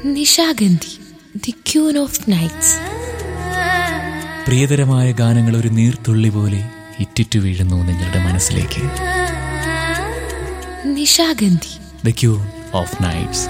Nishagandhi the queen of nights പ്രിയതരമായ ഗാനങ്ങൾ ഒരു നീർത്തുള്ളി പോലെ ഇറ്റിറ്റു വീഴുന്നു നിങ്ങളുടെ മനസ്സിലേക്ക് Nishagandhi the queen of nights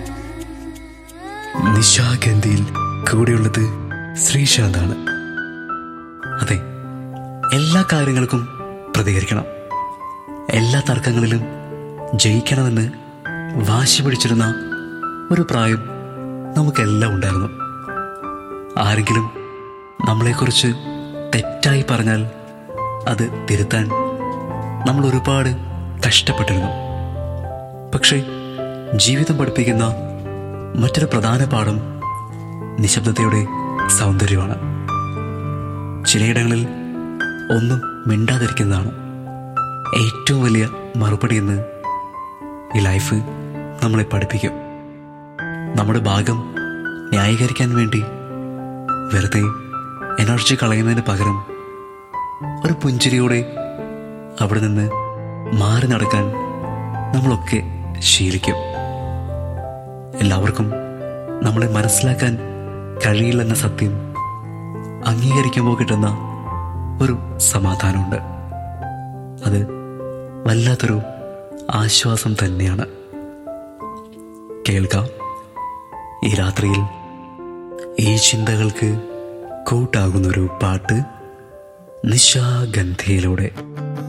നിശാഗന്ധിയിൽ കൂടെയുള്ളത് ശ്രീശാന്താണ് അതെ എല്ലാ കാര്യങ്ങൾക്കും പ്രതികരിക്കണം എല്ലാ തർക്കങ്ങളിലും ജയിക്കണമെന്ന് വാശി പിടിച്ചിരുന്ന ഒരു പ്രായം നമുക്കെല്ലാം ഉണ്ടായിരുന്നു ആരെങ്കിലും നമ്മളെക്കുറിച്ച് തെറ്റായി പറഞ്ഞാൽ അത് തിരുത്താൻ നമ്മൾ ഒരുപാട് കഷ്ടപ്പെട്ടിരുന്നു പക്ഷേ ജീവിതം പഠിപ്പിക്കുന്ന മറ്റൊരു പ്രധാന പാഠം നിശബ്ദതയുടെ സൗന്ദര്യമാണ് ചിലയിടങ്ങളിൽ ഒന്നും മിണ്ടാതിരിക്കുന്നതാണ് ഏറ്റവും വലിയ മറുപടി എന്ന് ഈ ലൈഫ് നമ്മളെ പഠിപ്പിക്കും നമ്മുടെ ഭാഗം ന്യായീകരിക്കാൻ വേണ്ടി വെറുതെ എനർജി കളയുന്നതിന് പകരം ഒരു പുഞ്ചിരിയോടെ അവിടെ നിന്ന് മാറി നടക്കാൻ നമ്മളൊക്കെ ശീലിക്കും എല്ലാവർക്കും നമ്മളെ മനസ്സിലാക്കാൻ കഴിയില്ലെന്ന സത്യം അംഗീകരിക്കുമ്പോൾ കിട്ടുന്ന ഒരു സമാധാനമുണ്ട് അത് വല്ലാത്തൊരു ആശ്വാസം തന്നെയാണ് കേൾക്കാം ഈ രാത്രിയിൽ ഈ ചിന്തകൾക്ക് കൂട്ടാകുന്നൊരു പാട്ട് നിശാഗന്ധിയിലൂടെ